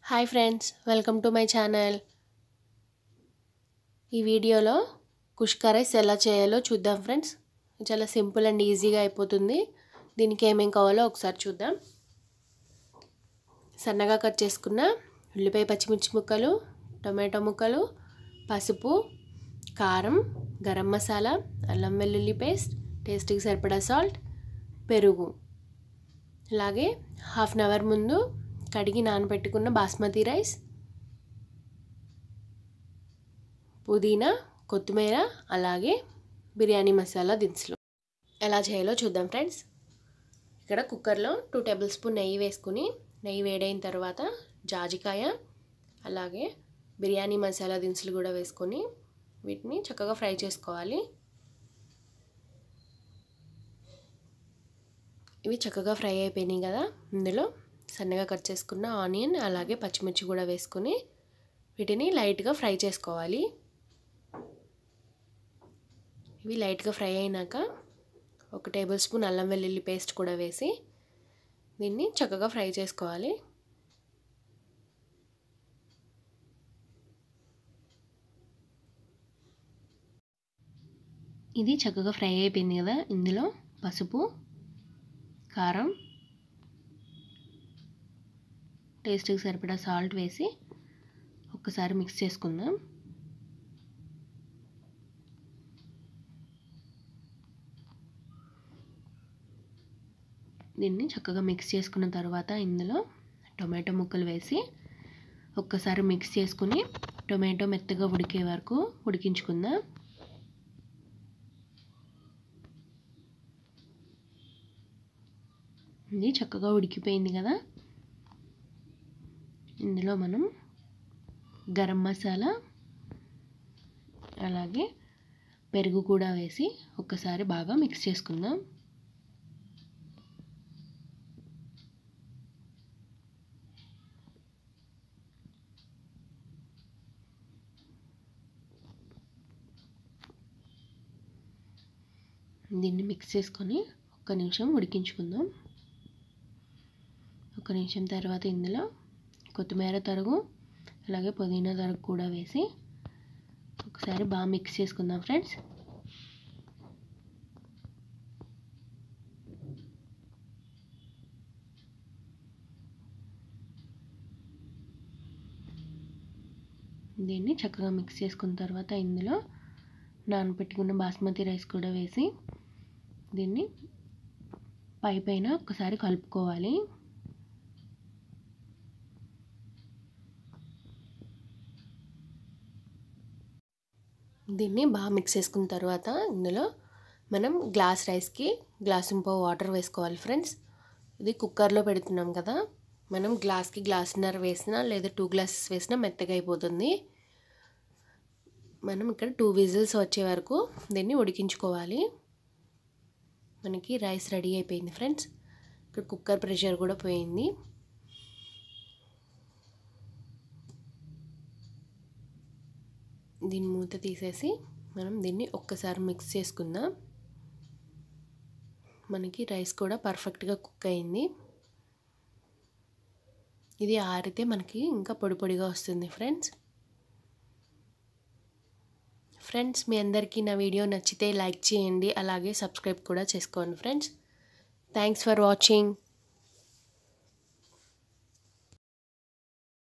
hi friends welcome to my channel ఈ వీడియోలో కుష్కా rice ఎలా చేయాలో చూద్దాం ఫ్రెండ్స్ చాలా సింపుల్ అండ్ ఈజీగా అయిపోతుంది దీనికి ఏమేం కావాలో ఒకసారి చూద్దాం సన్నగా కట్ చేసుకున్న ఉల్లిపాయ పచ్చిమిర్చి ముక్కలు టొమాటో ముక్కలు పసుపు కారం గరం మసాలా అల్లం వెల్లుల్లి పేస్ట్ టేస్ట్కి సరిపడా సాల్ట్ పెరుగు అలాగే హాఫ్ అన్ అవర్ ముందు కడిగి నానబెట్టుకున్న బాస్మతి రైస్ పుదీనా కొత్తిమీర అలాగే బిర్యానీ మసాలా దినుసులు ఎలా చేయాలో చూద్దాం ఫ్రెండ్స్ ఇక్కడ కుక్కర్లో టూ టేబుల్ స్పూన్ నెయ్యి వేసుకుని నెయ్యి వేడైన తర్వాత జాజికాయ అలాగే బిర్యానీ మసాలా దినుసులు కూడా వేసుకొని వీటిని చక్కగా ఫ్రై చేసుకోవాలి ఇవి చక్కగా ఫ్రై అయిపోయినాయి కదా ఇందులో సన్నగా కట్ చేసుకున్న ఆనియన్ అలాగే పచ్చిమిర్చి కూడా వేసుకొని వీటిని లైట్గా ఫ్రై చేసుకోవాలి ఇవి లైట్గా ఫ్రై అయినాక ఒక టేబుల్ స్పూన్ అల్లం వెల్లుల్లి పేస్ట్ కూడా వేసి దీన్ని చక్కగా ఫ్రై చేసుకోవాలి ఇది చక్కగా ఫ్రై అయిపోయింది కదా ఇందులో పసుపు కారం టేస్ట్కి సరిపడా సాల్ట్ వేసి ఒక్కసారి మిక్స్ చేసుకుందాం దీన్ని చక్కగా మిక్స్ చేసుకున్న తర్వాత ఇందులో టొమాటో ముక్కలు వేసి ఒక్కసారి మిక్స్ చేసుకుని టొమాటో మెత్తగా ఉడికే వరకు ఉడికించుకుందాం ఇది చక్కగా ఉడికిపోయింది కదా ఇందులో మనం గరం మసాలా అలాగే పెరుగు కూడా వేసి ఒక్కసారి బాగా మిక్స్ చేసుకుందాం దీన్ని మిక్స్ చేసుకొని ఒక్క నిమిషం ఉడికించుకుందాం ఒక నిమిషం తర్వాత ఇందులో కొత్తిమీర తరుగు అలాగే పుదీనా తరుగు కూడా వేసి ఒకసారి బాగా మిక్స్ చేసుకుందాం ఫ్రెండ్స్ దీన్ని చక్కగా మిక్స్ చేసుకున్న తర్వాత ఇందులో నానబెట్టుకున్న బాస్మతి రైస్ కూడా వేసి దీన్ని పై పైన ఒకసారి కలుపుకోవాలి దీన్ని బాగా మిక్స్ చేసుకున్న తర్వాత ఇందులో మనం గ్లాస్ రైస్కి గ్లాస్ ఇంపో వాటర్ వేసుకోవాలి ఫ్రెండ్స్ ఇది కుక్కర్లో పెడుతున్నాం కదా మనం గ్లాస్కి గ్లాస్న్నర వేసినా లేదా టూ గ్లాసెస్ వేసినా మెత్తగా అయిపోతుంది మనం ఇక్కడ టూ విజిల్స్ వచ్చే వరకు దీన్ని ఉడికించుకోవాలి మనకి రైస్ రెడీ అయిపోయింది ఫ్రెండ్స్ ఇక్కడ కుక్కర్ ప్రెషర్ కూడా పోయింది దీని మూత తీసేసి మనం దీన్ని ఒక్కసారి మిక్స్ చేసుకుందాం మనకి రైస్ కూడా పర్ఫెక్ట్గా కుక్ అయింది ఇది ఆరితే మనకి ఇంకా పొడి పొడిగా వస్తుంది ఫ్రెండ్స్ ఫ్రెండ్స్ మీ అందరికీ నా వీడియో నచ్చితే లైక్ చేయండి అలాగే సబ్స్క్రైబ్ కూడా చేసుకోండి ఫ్రెండ్స్ థ్యాంక్స్ ఫర్ వాచింగ్